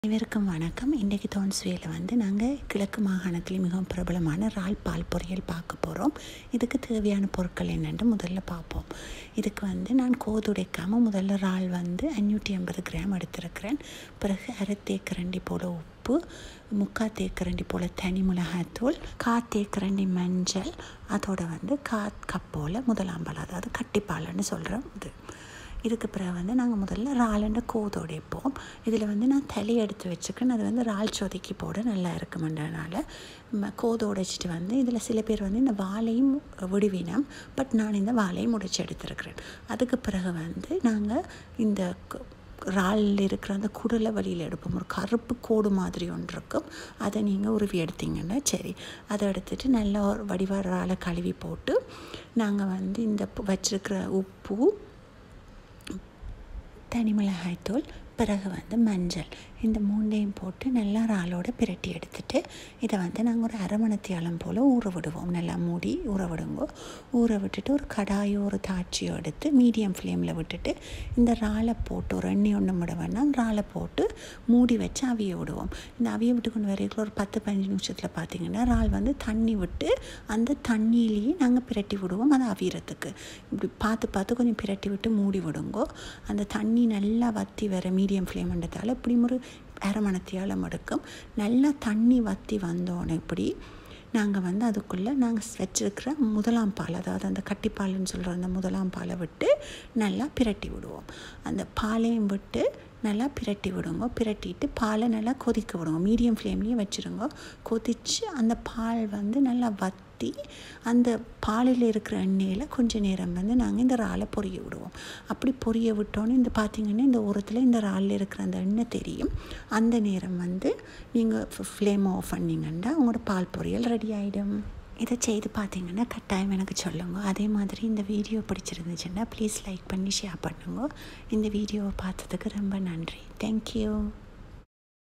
அனைவருக்கும் வணக்கம் இன்றைக்கு தோன்சுவையில் வந்து நாங்கள் கிழக்கு மாகாணத்தில் மிகவும் பிரபலமான இறால் பால் பொரியல் பார்க்க போகிறோம் இதுக்கு தேவையான பொருட்கள் என்னென்று முதல்ல பார்ப்போம் இதுக்கு வந்து நான் கோதுடைக்காமல் முதல்ல இறால் வந்து அஞ்சூற்றி ஐம்பது கிராம் எடுத்திருக்கிறேன் பிறகு அரை தேக்கரண்டி போல் உப்பு முக்கா தேக்கரண்டி போல் தனி மிளகாய்த்தூள் கா தேக்கரண்டி மஞ்சள் அதோட வந்து கா கப் போல் முதலாம்பல் அதாவது கட்டிப்பால்னு சொல்கிறோம் இது இதுக்கு பிறகு வந்து நாங்கள் முதல்ல இறாலுண்ட கோதோடைப்போம் இதில் வந்து நான் தலி எடுத்து வச்சுக்கேன் அது வந்து இறால் சொதுக்கி போட நல்லா இருக்குமென்றனால கோது உடைச்சிட்டு வந்து இதில் சில பேர் வந்து இந்த வாழையும் விடுவினம் பட் நான் இந்த வாழையும் உடைச்சி எடுத்துருக்கிறேன் அதுக்கு பிறகு வந்து நாங்கள் இந்த இறாலில் இருக்கிற அந்த குடலை வழியில் எடுப்போம் ஒரு கருப்பு கோடு மாதிரி ஒன்று இருக்கும் அதை நீங்கள் உருவி எடுத்தீங்கன்னா சரி அதை எடுத்துகிட்டு நல்லா ஒரு வடிவாக இறாலை கழுவி போட்டு நாங்கள் வந்து இந்த வச்சிருக்கிற உப்பு தனி மிளகாய்த்தூள் பிறகு வந்து மஞ்சள் இந்த மூண்டையும் போட்டு நல்லா இறாலோட பிரட்டி எடுத்துட்டு இதை வந்து நாங்கள் ஒரு அரை மணத்தியாலம் போல் ஊற விடுவோம் நல்லா மூடி ஊற விடுங்கோ ஊற விட்டுட்டு ஒரு கடாயோ ஒரு தாட்சியோ எடுத்து மீடியம் ஃப்ளேமில் விட்டுட்டு இந்த இறாலை போட்டு ஒரு எண்ணெய் ஒன்று விட வேணாம் இறாலை போட்டு மூடி வச்சு அவிய விடுவோம் இந்த அவிய விட்டு கொண்டு வரைக்கும் ஒரு பத்து பதினஞ்சு நிமிஷத்தில் பார்த்தீங்கன்னா இறால் வந்து தண்ணி விட்டு அந்த தண்ணியிலேயே நாங்கள் பிரட்டி விடுவோம் அதை அவியறதுக்கு இப்படி பார்த்து பார்த்து கொஞ்சம் பிரட்டி விட்டு மூடி விடுங்கோ அந்த தண்ணி நல்லா வற்றி வர மீடியம் ஃப்ளேம்ன்றதால இப்படி ஒரு அரை மணத்தியாலம் எடுக்கும் நல்லா தண்ணி வற்றி வந்தோன்னே இப்படி நாங்கள் வந்து அதுக்குள்ளே நாங்கள் வச்சிருக்கிற முதலாம் பால் அதாவது அந்த கட்டிப்பால்னு சொல்கிற அந்த முதலாம் பாலை விட்டு நல்லா பிரட்டி விடுவோம் அந்த பாலையும் விட்டு நல்லா பிரட்டி விடுங்க பிரட்டிட்டு பாலை நல்லா கொதிக்க விடுங்க மீடியம் ஃப்ளேம்லேயே வச்சுருங்க கொதித்து அந்த பால் வந்து நல்லா வற்றி அந்த பாலில் இருக்கிற எண்ணெயில் கொஞ்சம் நேரம் வந்து நாங்கள் இந்த இறாலை பொரிய விடுவோம் அப்படி பொரிய விட்டோன்னே இந்த பார்த்திங்கன்னா இந்த ஓரத்தில் இந்த இறாலில் இருக்கிற அந்த எண்ணெய் தெரியும் அந்த நேரம் வந்து நீங்கள் ஃப்ளேம் ஆஃப் பண்ணிங்கன்னா உங்களோட பால் பொரியல் ரெடி ஆகிடும் இதை செய்து பார்த்தீங்கன்னா கட்டாயம் எனக்கு சொல்லுங்க அதே மாதிரி இந்த வீடியோ பிடிச்சிருந்துச்சுன்னா ப்ளீஸ் லைக் பண்ணி ஷேர் பண்ணுங்க இந்த வீடியோவை பார்த்ததுக்கு ரொம்ப நன்றி தேங்க்யூ